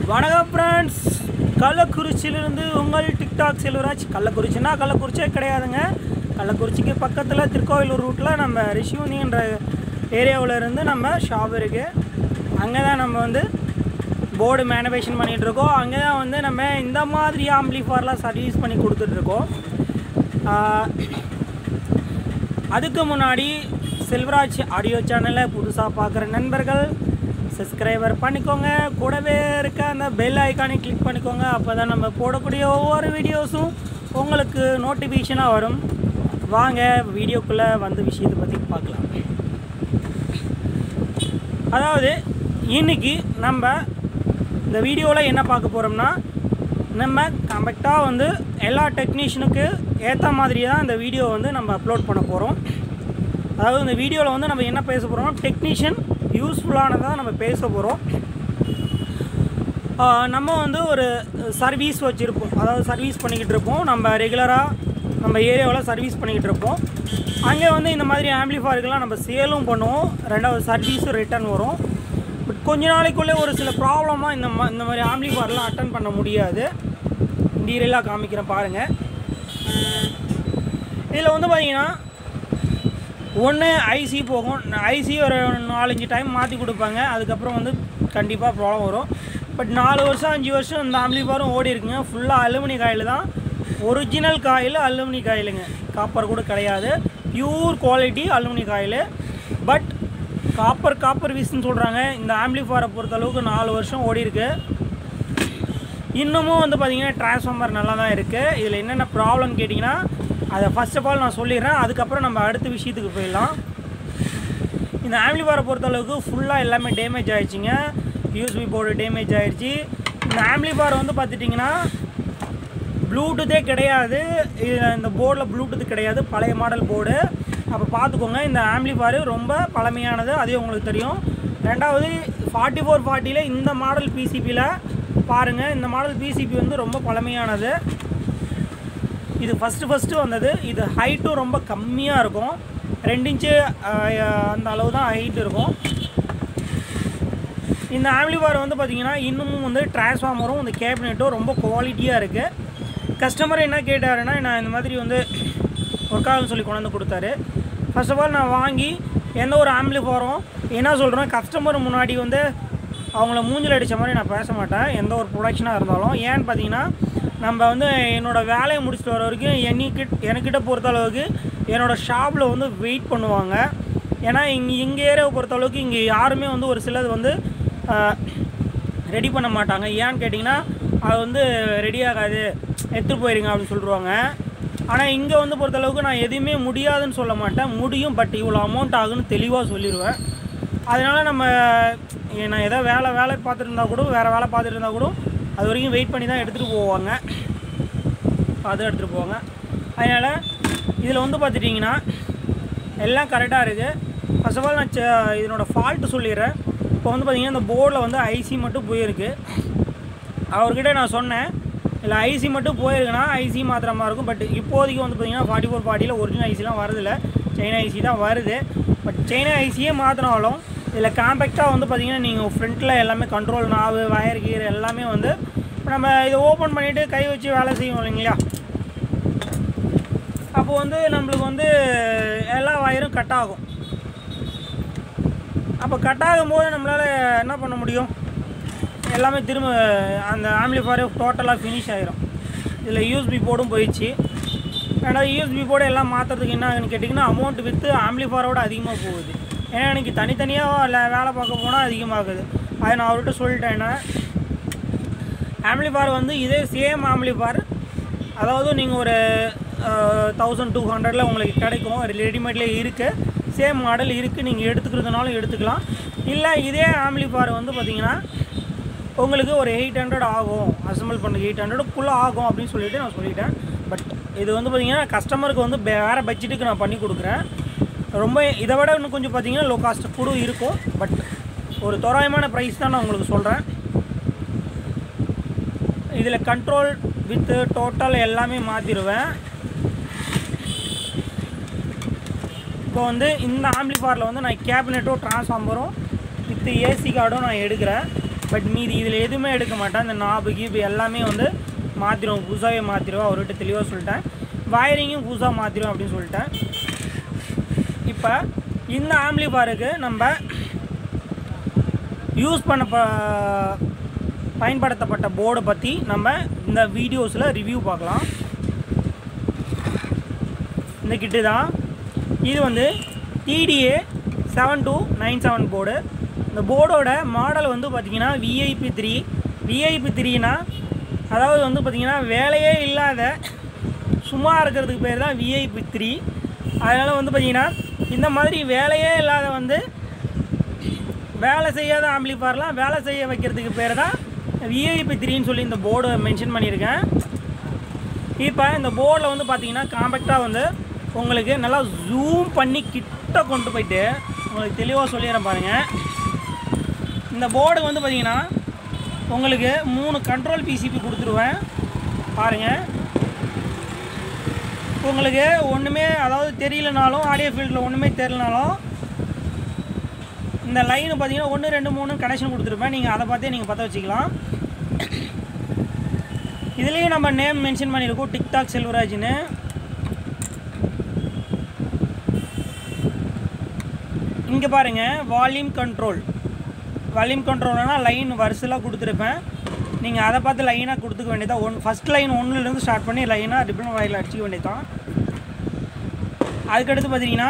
வணக்கம் ஃப்ரெண்ட்ஸ் கள்ளக்குறிச்சியிலிருந்து உங்கள் டிக்டாக் செல்வராஜ் கள்ளக்குறிச்சினா கள்ளக்குறிச்சியே கிடையாதுங்க கள்ளக்குறிச்சிக்கு பக்கத்தில் திருக்கோயிலூர் ரூட்டில் நம்ம ரிஷியூனின்ற ஏரியாவில் இருந்து நம்ம ஷாப் இருக்குது அங்கே தான் நம்ம வந்து போர்டு மேனுஃபேக்சர் பண்ணிகிட்டு இருக்கோம் அங்கே தான் வந்து நம்ம இந்த மாதிரி ஆம்பிளிஃபார்லாம் சர்வீஸ் பண்ணி கொடுத்துட்ருக்கோம் அதுக்கு முன்னாடி செல்வராஜ் ஆடியோ சேனலை புதுசாக பார்க்குற நண்பர்கள் சப்ஸ்கிரைபர் பண்ணிக்கோங்க கூடவே இருக்க அந்த பெல் ஐக்கானை கிளிக் பண்ணிக்கோங்க அப்போ தான் நம்ம போடக்கூடிய ஒவ்வொரு வீடியோஸும் உங்களுக்கு நோட்டிஃபிகேஷனாக வரும் வாங்க வீடியோக்குள்ளே வந்து விஷயத்தை பற்றி பார்க்கலாம் அதாவது இன்னைக்கு நம்ம இந்த வீடியோவில் என்ன பார்க்க போகிறோம்னா நம்ம கரெக்டாக வந்து எல்லா டெக்னீஷியனுக்கு ஏற்ற மாதிரி தான் இந்த வீடியோ வந்து நம்ம அப்லோட் பண்ண போகிறோம் அதாவது இந்த வீடியோவில் வந்து நம்ம என்ன பேச போகிறோம் டெக்னீஷியன் யூஸ்ஃபுல்லானதாக நம்ம பேச போகிறோம் நம்ம வந்து ஒரு சர்வீஸ் வச்சுருப்போம் அதாவது சர்வீஸ் பண்ணிக்கிட்டு இருப்போம் நம்ம ரெகுலராக நம்ம ஏரியாவில் சர்வீஸ் பண்ணிக்கிட்டு இருப்போம் அங்கே வந்து இந்த மாதிரி ஆம்பிளிஃபயர்கள்லாம் நம்ம சேலும் பண்ணுவோம் ரெண்டாவது சர்வீஸும் ரிட்டர்ன் வரும் பட் கொஞ்ச நாளைக்குள்ளே ஒரு சில ப்ராப்ளமாக இந்த மா இந்த மாதிரி ஆம்பிளிஃபயர்லாம் அட்டன் பண்ண முடியாது டீரெயிலாக காமிக்கிறேன் பாருங்கள் இதில் வந்து பார்த்தீங்கன்னா ஒன்று ஐசி போகும் ஐசி ஒரு நாலஞ்சு டைம் மாற்றி கொடுப்பாங்க அதுக்கப்புறம் வந்து கண்டிப்பாக ப்ராப்ளம் வரும் பட் நாலு வருஷம் அஞ்சு வருஷம் இந்த ஆம்பிளிஃபாரும் ஓடி இருக்குங்க ஃபுல்லாக அலுமினி காயில் தான் ஒரிஜினல் காயில் அலுமினி காயிலுங்க காப்பர் கூட கிடையாது pure quality aluminium coil but copper copper வீஸ்ன்னு சொல்கிறாங்க இந்த ஆம்பிளிஃபாரை பொறுத்தளவுக்கு நாலு வருஷம் ஓடி இருக்கு இன்னமும் வந்து பார்த்திங்கன்னா டிரான்ஸ்ஃபார்மர் நல்லா தான் இருக்குது இதில் என்னென்ன ப்ராப்ளம்னு கேட்டிங்கன்னா அதை ஃபர்ஸ்ட் ஆஃப் ஆல் நான் சொல்லிடுறேன் அதுக்கப்புறம் நம்ம அடுத்த விஷயத்துக்கு போயிடலாம் இந்த ஆம்பிளிஃபாரை பொறுத்தளவுக்கு ஃபுல்லாக எல்லாமே டேமேஜ் ஆகிடுச்சிங்க யூஎஸ்பி போர்டு டேமேஜ் ஆகிடுச்சி இந்த ஆம்பிளிஃபார் வந்து பார்த்துட்டிங்கன்னா ப்ளூடூத்தே கிடையாது இது- இந்த போர்டில் ப்ளூடூத் கிடையாது பழைய மாடல் போர்டு அப்போ பார்த்துக்கோங்க இந்த ஆம்பிளிஃபார் ரொம்ப பழமையானது அதே உங்களுக்கு தெரியும் ரெண்டாவது ஃபார்ட்டி ஃபோர் ஃபார்ட்டியில் இந்த மாடல் பிசிபியில் பாருங்கள் இந்த மாடல் பிசிபி வந்து ரொம்ப பழமையானது இது ஃபஸ்ட்டு ஃபஸ்ட்டு வந்தது இது ஹைட்டும் ரொம்ப கம்மியாக இருக்கும் ரெண்டு இன்ச்சு அஹ், அந்த அளவு தான் ஹைட் இருக்கும் இந்த ஆம்பிளிஃபார் வந்து பார்த்திங்கன்னா இன்னமும் வந்து டிரான்ஸ்ஃபார்மரும் இந்த கேபினெட்டும் ரொம்ப குவாலிட்டியாக இருக்குது கஸ்டமர் என்ன கேட்டாருன்னா நான் இந்த மாதிரி வந்து ஒர்க் ஆகும்னு சொல்லி கொண்டு வந்து கொடுத்தாரு ஃபர்ஸ்ட் ஆஃப் ஆல் நான் வாங்கி எந்த ஒரு ஆம்பிளிஃபாரும் என்ன சொல்கிறேன் கஸ்டமர் முன்னாடி வந்து அவங்கள மூஞ்சில் அடித்த மாதிரி நான் பேச மாட்டேன் எந்த ஒரு ப்ரொடக்ஷனாக இருந்தாலும் ஏன்னு பார்த்தீங்கன்னா நம்ம வந்து என்னோடய வேலையை முடிச்சுட்டு வர வரைக்கும் என்னைக்கிட்ட எனக்கிட்ட பொறுத்த அளவுக்கு என்னோடய ஷாப்பில் வந்து வெயிட் பண்ணுவாங்க ஏன்னா இங்கே இங்கே ஏரியாவை பொறுத்த அளவுக்கு இங்கே யாருமே வந்து ஒரு சிலது வந்து ரெடி பண்ண மாட்டாங்க ஏன்னு கேட்டிங்கன்னா அது வந்து ரெடி ஆகாது எடுத்துகிட்டு போயிருங்க அப்படின்னு சொல்லிடுவாங்க ஆனால் இங்கே வந்து பொறுத்தளவுக்கு நான் எதுவுமே முடியாதுன்னு சொல்ல மாட்டேன் முடியும் பட் இவ்வளோ அமௌண்ட் ஆகுன்னு தெளிவாக சொல்லிடுவேன் அதனால் நம்ம ஏ, நான் ஏதோ வேலை வேலை பார்த்துட்டு இருந்தால் கூட வேறு வேலை பார்த்துட்டு இருந்தால் கூட அது வரைக்கும் வெயிட் பண்ணி தான் எடுத்துகிட்டு போவாங்க பார்த்து எடுத்துகிட்டு போவாங்க அதனால் இதில் வந்து பார்த்துட்டிங்கன்னா எல்லாம் கரெக்டாக இருக்குது ஃபர்ஸ்ட் ஆஃப் ஆல் நான் செ- இதனோட ஃபால்ட்டு சொல்லிடுறேன் இப்போ வந்து பார்த்தீங்கன்னா இந்த போர்டில் வந்து ஐசி மட்டும் போயிருக்கு அவர்கிட்ட நான் சொன்னேன் இல்லை ஐசி மட்டும் போயிருக்குன்னா ஐசி மாத்திர மாதிரி இருக்கும் பட் இப்போதைக்கு வந்து பார்த்தீங்கன்னா ஃபார்ட்டி ஃபோர் ஃபார்ட்டியில் ஒரிஜினல் ஐசிலாம் வருதில்ல சைனா ஐசி தான் வருது பட் சைனா ஐசியே மாற்றினாலும் இதில் காம்பேக்டாக வந்து பார்த்தீங்கன்னா நீங்கள் ஃப்ரண்ட்டில் எல்லாமே கண்ட்ரோல் நாவு வயர் கீர் எல்லாமே வந்து இப்ப நம்ம இதை ஓப்பன் பண்ணிவிட்டு கை வச்சு வேலை செய்வோம் இல்லைங்களா அப்போ வந்து நம்மளுக்கு வந்து எல்லா வயரும் கட் ஆகும் அப்போ கட் ஆகும்போது நம்மளால் என்ன பண்ண முடியும் எல்லாமே திரும்ப அந்த ஆம்பிளிஃபயர் டோட்டலாக ஃபினிஷ் ஆயிரும் இதில் யூஎஸ்பி போர்டும் போயிடுச்சு ரெண்டாவது யூஎஸ்பி போர்டு எல்லாம் மாற்றுறதுக்கு என்ன ஆகுன்னு கேட்டிங்கன்னா அமௌண்ட் விற்று ஆம்பிளிஃபயரோட அதிகமாக போகுது ஏன்னா எனக்கு தனித்தனியாக ல- வேலை பார்க்க போனால் அதிகமாகுது அதை நான் அவர்கிட்ட சொல்லிட்டேன் என்ன ஆம்பிளிஃபயர் வந்து இதே சேம் ஆம்பிளிஃபயர் அதாவது நீங்கள் ஒரு தௌசண்ட் டூ ஹண்ட்ரடில் உங்களுக்கு கிடைக்கும் ரெடிமேட்லேயே இருக்குது சேம் மாடல் இருக்குது நீங்கள் எடுத்துக்கிறதுனாலும் எடுத்துக்கலாம் இல்லை இதே ஆம்பிளிஃபயர் வந்து பார்த்தீங்கன்னா உங்களுக்கு ஒரு எயிட் ஹண்ட்ரட் ஆகும் அசம்பிள் பண்ண எயிட் ஹண்ட்ரடுக்குள்ளே ஆகும் அப்படின்னு சொல்லிட்டு நான் சொல்லிட்டேன் பட் இது வந்து பார்த்தீங்கன்னா கஸ்டமருக்கு வந்து வேறு பட்ஜெட்டுக்கு நான் பண்ணி கொடுக்குறேன் ரொம்ப இதை விட இன்னும் கொஞ்சம் பார்த்தீங்கன்னா லோ காஸ்ட் கூட இருக்கும் பட் ஒரு தோராயமான ப்ரைஸ் தான் நான் உங்களுக்கு சொல்கிறேன் இதில் கண்ட்ரோல் வித்து டோட்டல் எல்லாமே மாற்றிடுவேன் இப்போ வந்து இந்த ஆம்பிளிஃபாரில் வந்து நான் கேபினெட்டும் ட்ரான்ஸ்ஃபார்மரும் வித் ஏசி கார்டும் நான் எடுக்கிறேன் பட் மீதி இதில் எதுவுமே எடுக்க மாட்டேன் இந்த நாபு கீபு எல்லாமே வந்து மாற்றிடுவோம் புதுசாகவே மாற்றிடுவோம் அவர்கிட்ட தெளிவாக சொல்லிட்டேன் வயரிங்கும் புதுசாக மாற்றிடுவோம் அப்படின்னு சொல்லிட்டேன் இப்போ இந்த ஆம்ப்ளிஃபாருக்கு நம்ம யூஸ் பண்ண ப- பயன்படுத்தப்பட்ட போர்டை பற்றி நம்ம இந்த வீடியோஸில் ரிவ்யூ பார்க்கலாம் இந்த கிட்டு தான் இது வந்து TDA seven two nine seven board இந்த போர்டோட மாடல் வந்து பார்த்திங்கன்னா விஐபி த்ரீ விஐபி த்ரீனா அதாவது வந்து பார்த்திங்கன்னா வேலையே இல்லாத சும்மா இருக்கிறதுக்கு பேர் தான் விஐபி த்ரீ அதனால் வந்து பார்த்திங்கன்னா இந்த மாதிரி வேலையே இல்லாத வந்து வேலை செய்யாத ஆம்பிளிஃபார்லாம் வேலை செய்ய வைக்கிறதுக்கு பேர் தான் விஐபி த்ரீன்னு சொல்லி இந்த போர்டு மென்ஷன் பண்ணியிருக்கேன் இப்போ இந்த போர்டில் வந்து பார்த்தீங்கன்னா காம்பேக்டாக வந்து உங்களுக்கு நல்லா ஜூம் பண்ணி கிட்ட கொண்டு போயிட்டு உங்களுக்கு தெளிவாக சொல்லிடுறேன் பாருங்கள் இந்த போர்டு வந்து பார்த்தீங்கன்னா உங்களுக்கு மூணு கண்ட்ரோல் பிசிபி கொடுத்துருவேன் பாருங்கள் உங்களுக்கு ஒன்றுமே அதாவது தெரியலனாலும் ஆடியோ ஃபீல்டில் ஒன்றுமே தெரியலனாலும் இந்த லைன் பார்த்தீங்கன்னா ஒன்று ரெண்டு மூணு கனெக்ஷன் கொடுத்துருப்பேன் நீங்கள் அதை பார்த்தே நீங்கள் பற்ற வச்சுக்கலாம் இதுலேயும் நம்ம நேம் மென்ஷன் பண்ணியிருக்கோம் டிக்டாக் செல்வராஜ்னு இங்கே பாருங்கள் வால்யூம் கண்ட்ரோல் வால்யூம் கண்ட்ரோல்னா லைன் வரிசலாக கொடுத்துருப்பேன் நீங்கள் அதை பார்த்து லைனாக கொடுத்துக்க வேண்டியதான் ஒன் ஃபஸ்ட் லைன் ஒன்றுலேருந்து ஸ்டார்ட் பண்ணி லைனாக டிப்ளமோ வாயில் அடிச்சிக்க வேண்டியதான் அதுக்கடுத்து பார்த்தீங்கன்னா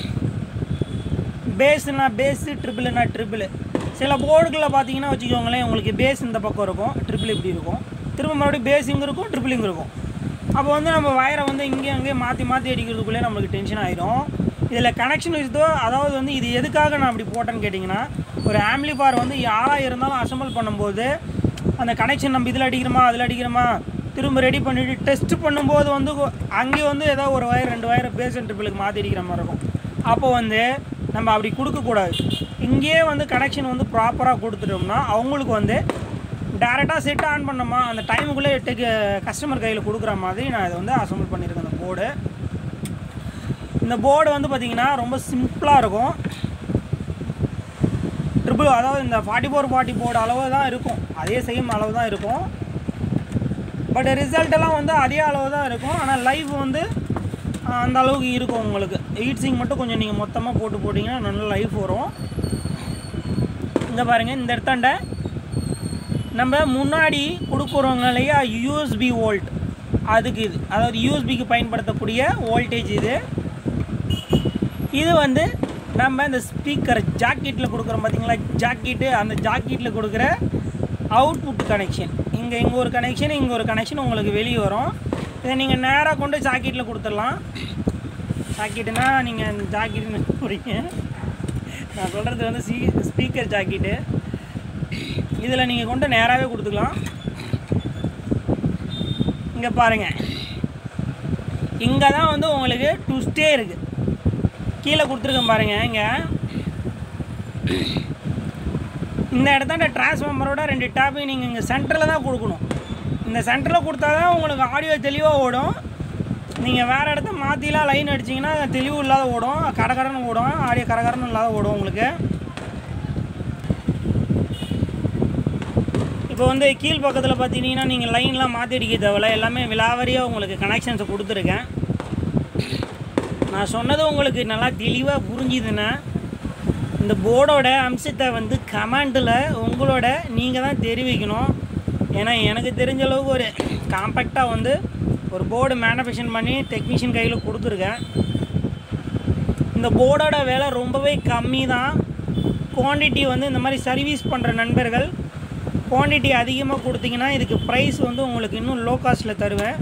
பேஸ்னா பேஸு ட்ரிபிள்னா ட்ரிபிள் சில போர்டுகளில் பார்த்தீங்கன்னா வச்சுக்கோங்களேன் உங்களுக்கு பேஸ் இந்த பக்கம் இருக்கும் ட்ரிபிள் இப்படி இருக்கும் திரும்ப மறுபடியும் பேஸ் இங்கே இருக்கும் ட்ரிபிள் இங்கே இருக்கும் அப்போ வந்து நம்ம வயரை வந்து இங்கே அங்கேயே மாற்றி மாற்றி அடிக்கிறதுக்குள்ளே நம்மளுக்கு டென்ஷன் ஆயிரும் இதில் கனெக்ஷன் இதோ அதாவது வந்து இது எதுக்காக நான் அப்படி போட்டேன்னு கேட்டிங்கன்னா ஒரு ஆம்ப்ளிஃபார் வந்து யாராக இருந்தாலும் அசம்பிள் பண்ணும்போது அந்த கனெக்ஷன் நம்ம இதில் அடிக்கிறோமா அதில் அடிக்கிறோமா திரும்ப ரெடி பண்ணிவிட்டு டெஸ்ட் பண்ணும்போது வந்து கொ- அங்கே வந்து ஏதோ ஒரு வயர் ரெண்டு வயரை பேஸ் அண்ட் ட்ரிபிளுக்கு மாற்றி அடிக்கிற மாதிரி இருக்கும் அப்போ வந்து நம்ம அப்படி கொடுக்கக்கூடாது இங்கேயே வந்து கனெக்ஷன் வந்து ப்ராப்பராக கொடுத்துட்டோம்னா அவங்களுக்கு வந்து டேரெக்டாக செட் ஆன் பண்ணோமா அந்த டைமுக்குள்ளே டெக் கஸ்டமர் கையில் கொடுக்குற மாதிரி நான் இதை வந்து அசம்பிள் பண்ணியிருக்கேன் அந்த போர்டு இந்த போர்டு வந்து பார்த்திங்கன்னா ரொம்ப சிம்பிளாக இருக்கும் ட்ரிபிள் அதாவது இந்த ஃபார்ட்டி ஃபோர் ஃபார்ட்டி போர்டு அளவு தான் இருக்கும் அதே சேம் அளவு தான் இருக்கும் பட் ரிசல்ட் எல்லாம் வந்து அதே அளவு தான் இருக்கும் ஆனால் லைஃப் வந்து ஆஹ், அந்த அளவுக்கு இருக்கும் உங்களுக்கு ஹீட்ஸிங் மட்டும் கொஞ்சம் நீங்கள் மொத்தமாக போட்டு போட்டிங்கன்னா நல்ல லைஃப் வரும் இங்கே பாருங்கள் இந்த இடத்தாண்ட நம்ம முன்னாடி கொடுக்குறோங்க இல்லையா யூஎஸ்பி வோல்ட் அதுக்கு இது அதாவது யூஎஸ்பிக்கு பயன்படுத்தக்கூடிய வோல்டேஜ் இது இது வந்து நம்ம இந்த ஸ்பீக்கர் ஜாக்கெட்டில் கொடுக்குறோம் பார்த்தீங்களா ஜாக்கெட்டு அந்த ஜாக்கெட்டில் கொடுக்குற அவுட்புட் கனெக்ஷன் இங்கே இங்கே ஒரு கனெக்ஷன் இங்கே ஒரு கனெக்ஷன் உங்களுக்கு வெளியே வரும் இதை நீங்கள் நேராக கொண்டு ஜாக்கெட்டில் கொடுத்துடலாம் ஜாக்கெட்டுனா நீங்கள் அந்த ஜாக்கெட்டுன்னு புரியுங்க நான் சொல்கிறது வந்து சி ஸ்பீக்கர் ஜாக்கெட்டு இதில் நீங்கள் கொண்டு நேராகவே கொடுத்துக்கலாம் இங்கே பாருங்கள் இங்கே தான் வந்து உங்களுக்கு ட்விஸ்டே இருக்குது கீழே கொடுத்துருக்கேன் பாருங்க இங்கே இந்த இடத்தாண்ட டிரான்ஸ்ஃபார்மரோட ரெண்டு டேப்பையும் நீங்கள் இங்கே சென்டரில் தான் கொடுக்கணும் இந்த சென்டரில் கொடுத்தா தான் உங்களுக்கு ஆடியோ தெளிவாக ஓடும் நீங்கள் வேறு இடத்த மாற்றிலாம் லைன் அடிச்சிங்கன்னா தெளிவு இல்லாத ஓடும் கடகடன்னு ஓடும் ஆடியோ கரகரன்னு இல்லாத ஓடும் உங்களுக்கு இப்போ வந்து கீழ் பக்கத்தில் பார்த்தீங்கன்னா நீங்கள் லைன்லாம் மாற்றி அடிக்க தேவையில்ல எல்லாமே விலாவரியாக உங்களுக்கு கனெக்ஷன்ஸை கொடுத்துருக்கேன் நான் சொன்னது உங்களுக்கு நல்லா தெளிவாக புரிஞ்சுதுன்னா இந்த போர்டோட அம்சத்தை வந்து கமெண்டில் உங்களோட நீங்கள் தான் தெரிவிக்கணும் ஏன்னா எனக்கு தெரிஞ்ச அளவுக்கு ஒரு காம்பேக்டாக வந்து ஒரு போர்டு மேனுஃபேக்சர் பண்ணி டெக்னீஷியன் கையில் கொடுத்துருக்கேன் இந்த போர்டோட விலை ரொம்பவே கம்மி தான் குவான்டிட்டி வந்து இந்த மாதிரி சர்வீஸ் பண்ணுற நண்பர்கள் குவான்டிட்டி அதிகமாக கொடுத்தீங்கன்னா இதுக்கு ப்ரைஸ் வந்து உங்களுக்கு இன்னும் லோ காஸ்ட்டில் தருவேன்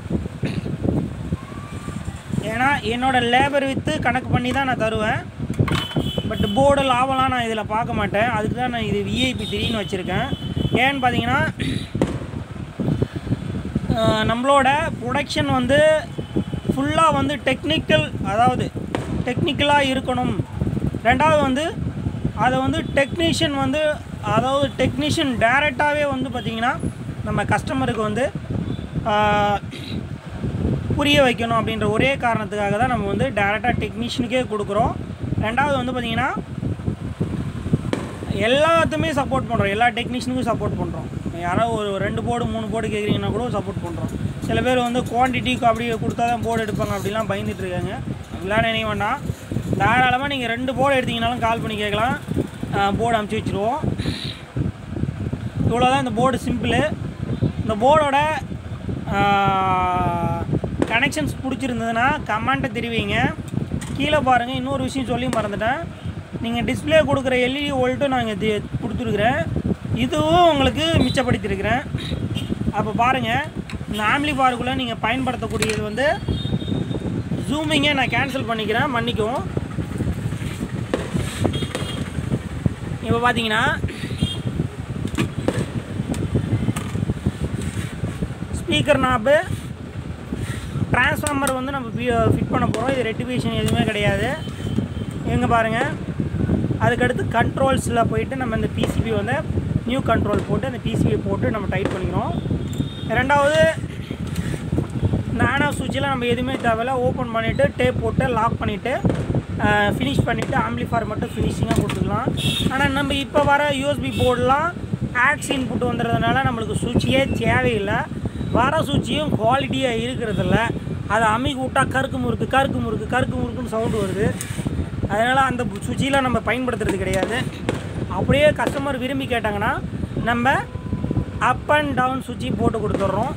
ஏன்னா என்னோட லேபர் வித்து கணக்கு பண்ணி தான் நான் தருவேன் பட் போர்டு லாபம்லாம் நான் இதில் பார்க்க மாட்டேன் அதுக்கு தான் நான் இது விஐபி த்ரீன்னு வச்சுருக்கேன் ஏன்னு பார்த்தீங்கன்னா அஹ், நம்மளோட ப்ரொடக்ஷன் வந்து ஃபுல்லாக வந்து டெக்னிக்கல் அதாவது டெக்னிக்கலாக இருக்கணும் ரெண்டாவது வந்து அதை வந்து டெக்னீஷியன் வந்து அதாவது டெக்னீஷியன் டைரெக்டாகவே வந்து பார்த்திங்கன்னா நம்ம கஸ்டமருக்கு வந்து ஆஹ், புரிய வைக்கணும் அப்படின்ற ஒரே காரணத்துக்காக தான் நம்ம வந்து டேரெக்டாக டெக்னீஷியனுக்கே கொடுக்குறோம் ரெண்டாவது வந்து பார்த்திங்கன்னா எல்லாத்துமே சப்போர்ட் பண்ணுறோம் எல்லா டெக்னீஷியனுக்கும் சப்போர்ட் பண்ணுறோம் யாரோ ஒரு ரெண்டு போர்டு மூணு போர்டு கேட்குறீங்கன்னா கூட சப்போர்ட் பண்ணுறோம் சில பேர் வந்து குவான்டிட்டிக்கு அப்படி கொடுத்தா தான் போர்டு எடுப்பாங்க அப்படிலாம் பயந்துட்டு இருக்காங்க அப்படிலாம் நினைக்க வேண்டாம் தாராளமாக நீங்கள் ரெண்டு போர்டு எடுத்தீங்கனாலும் கால் பண்ணி கேட்கலாம் போர்டு அமுச்சு வச்சுருவோம் இவ்வளோ தான் இந்த போர்டு சிம்பிளு இந்த போர்டோட கனெக்ஷன்ஸ் பிடிச்சிருந்ததுன்னா கமெண்ட்டை தெரிவிங்க கீழே பாருங்கள் இன்னொரு விஷயம் சொல்லி மறந்துட்டேன் நீங்கள் டிஸ்பிளே கொடுக்குற எல்இடி வோல்ட்டும் நான் இங்கே கொடுத்துருக்குறேன் இதுவும் உங்களுக்கு மிச்சப்படுத்தியிருக்கிறேன் அப்போ பாருங்கள் இந்த ஆம்லிஃபாருக்குள்ளே நீங்கள் பயன்படுத்தக்கூடியது வந்து ஜூமிங்கை நான் கேன்சல் பண்ணிக்கிறேன் மன்னிக்கவும் இப்போ பார்த்தீங்கன்னா ஸ்பீக்கர் நாப்பு ட்ரான்ஸ்ஃபார்மர் வந்து நம்ம ஃபிட் பண்ண போகிறோம் இது ரெட்டிஃபிகேஷன் எதுவுமே கிடையாது எங்கே பாருங்கள் அதுக்கடுத்து கண்ட்ரோல்ஸில் போயிட்டு நம்ம இந்த பிசிபி வந்து நியூ கண்ட்ரோல் போட்டு அந்த பிசிபியை போட்டு நம்ம டைட் பண்ணிக்கிறோம் ரெண்டாவது இந்த ஆன் ஆஃப் சுவிட்செலாம் நம்ம எதுவுமே தேவையில்ல ஓப்பன் பண்ணிவிட்டு டேப் போட்டு லாக் பண்ணிவிட்டு ஃபினிஷ் பண்ணிவிட்டு ஆம்பிளிஃபார் மட்டும் ஃபினிஷிங்காக கொடுத்துக்கலாம் ஆனால் நம்ம இப்போ வர யூஎஸ்பி போர்டெலாம் ஆக்ஸ் இன்புட் வந்துடுறதுனால நம்மளுக்கு சுவிட்சியே தேவையில்லை வர சுவிட்சியும் குவாலிட்டியாக இருக்கிறதில்ல அதை அமைக்கி விட்டா கருக்கு முறுக்கு கருக்கு முறுக்கு கருக்கு முறுக்குன்னு சவுண்டு வருது அதனால் அந்த சுவிட்செலாம் நம்ம பயன்படுத்துறது கிடையாது அப்படியே கஸ்டமர் விரும்பி கேட்டாங்கன்னா நம்ம அப் அண்ட் டவுன் சுவிட்சை போட்டு கொடுத்துட்றோம்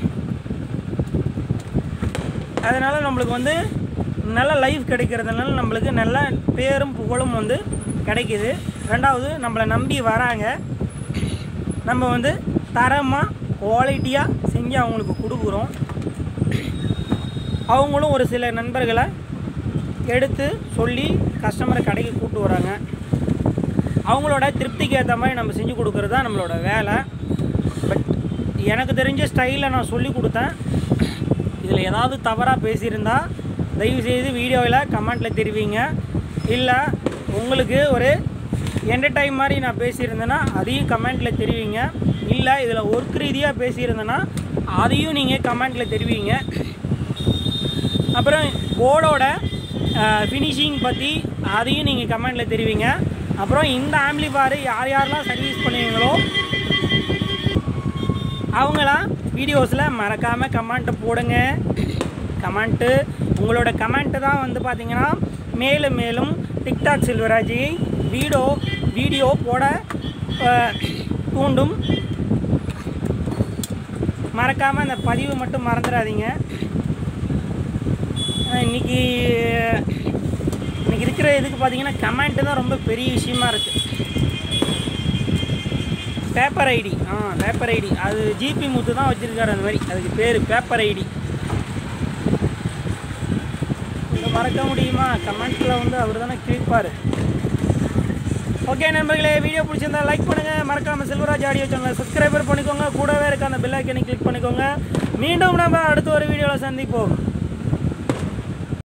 அதனால் நம்மளுக்கு வந்து நல்ல லைஃப் கிடைக்கிறதுனால நம்மளுக்கு நல்ல பேரும் புகழும் வந்து கிடைக்கிது ரெண்டாவது நம்மளை நம்பி வராங்க நம்ம வந்து தரமாக குவாலிட்டியாக செஞ்சு அவங்களுக்கு கொடுக்குறோம் அவங்களும் ஒரு சில நண்பர்களை எடுத்து சொல்லி கஸ்டமரை கடைக்கு கூப்பிட்டு வராங்க அவங்களோட திருப்திக்கு ஏற்ற மாதிரி நம்ம செஞ்சு கொடுக்குறது தான் நம்மளோட வேலை பட் எனக்கு தெரிஞ்ச ஸ்டைலில் நான் சொல்லி கொடுத்தேன் இதில் ஏதாவது தவறாக பேசியிருந்தா தயவுசெய்து வீடியோவில் கமெண்ட்டில் தெரிவிங்க இல்லை உங்களுக்கு ஒரு என்டர்டைன் மாதிரி நான் பேசியிருந்தேன்னா அதையும் கமெண்ட்டில் தெரிவிங்க இல்லை இதில் ஒர்க் ரீதியாக பேசியிருந்தேன்னா அதையும் நீங்கள் கமெண்ட்டில் தெரிவிங்க அப்புறம் போர்டோட ஃபினிஷிங் பற்றி அதையும் நீங்கள் கமெண்ட்டில் தெரிவிங்க அப்புறம் இந்த ஆம்ப்ளிஃபார் யார் யாரெல்லாம் சர்வீஸ் பண்ணுவீங்களோ அவங்களாம் வீடியோஸில் மறக்காமல் கமெண்ட்டை போடுங்க கமெண்ட்டு உங்களோட கமெண்ட்டு தான் வந்து பார்த்தீங்கன்னா மேலும் மேலும் டிக்டாக் செல்வராஜை வீடியோ வீடியோ போட அஹ், தூண்டும் மறக்காமல் அந்த பதிவு மட்டும் மறந்துடாதீங்க அஹ், இன்னைக்கு இன்னைக்கு இருக்கிற இதுக்கு பார்த்தீங்கன்னா கமெண்ட்டு தான் ரொம்ப பெரிய விஷயமா இருக்குது பேப்பர் ஐடி ஆ பேப்பர் ஐடி அது ஜிபி முத்து தான் வச்சுருக்காரு அந்த மாதிரி அதுக்கு பேர் பேப்பர் ஐடி இதை மறக்க முடியுமா கமெண்ட்டில் வந்து அவர் தானே கிழிப்பார் ஓகே நண்பர்களே வீடியோ பிடிச்சிருந்தா லைக் பண்ணுங்கள் மறக்காமல் செல்வராஜ் ஆடியோ சேனலை சப்ஸ்கிரைபர் பண்ணிக்கோங்க கூடவே இருக்க அந்த பெல் ஐக்கனை கிளிக் பண்ணிக்கோங்க மீண்டும் நம்ம அடுத்த ஒரு வீடியோவில் சந்திப்போம்